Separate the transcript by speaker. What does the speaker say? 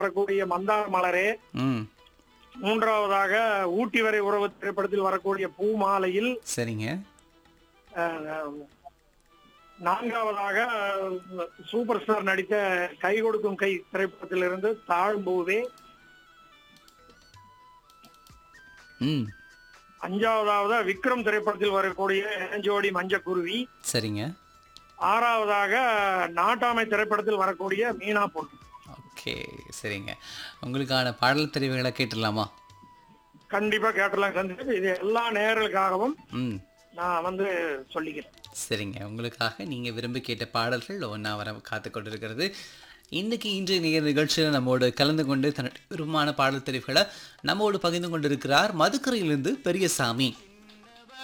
Speaker 1: வரக்கூடிய மந்தார மலரே
Speaker 2: ம்
Speaker 1: மூன்றாவதாக ஊட்டி வரை உறவு திரைப்படத்தில் வரக்கூடிய பூமாலையில்
Speaker 2: சரிங்க
Speaker 1: அஹ், நான்காவதாக அஹ், சூப்பர் ஸ்டார் நடித்த கை கொடுக்கும் கை திரைப்படத்திலிருந்து தாழ்ம்பூவே
Speaker 2: ம்
Speaker 1: அஞ்சாவதாக விக்ரம் திரைப்படத்தில் வரக்கூடிய இளஞ்சோடி மஞ்சக்குருவி
Speaker 2: சரிங்க
Speaker 1: ஆறாவதாக நாட்டாமை திரைப்படத்தில் வரக்கூடிய மீனா பொண்ணு
Speaker 2: ஓகே சரிங்க உங்களுக்கான பாடல் தெரிவுகளை கேட்டுடலாமா
Speaker 1: கண்டிப்பா கேட்டலாம் சந்திப்பு இது எல்லா நேயர்களுக்காகவும்
Speaker 2: ம்
Speaker 1: நான் வந்து சொல்லிக்கிறேன்
Speaker 2: சரிங்க உங்களுக்காக நீங்கள் விரும்பி கேட்ட பாடல்கள் ஒன்றா வர காத்து கொண்டிருக்கிறது இன்னைக்கு இன்றைய நிகழ் நிகழ்ச்சியில் நம்மோடு கலந்து கொண்டு தன்னுடைய விருப்பமான பாடல் தெரிவுகளை நம்மோடு பகிர்ந்து கொண்டிருக்கிறார் மதுக்கரையிலிருந்து பெரியசாமி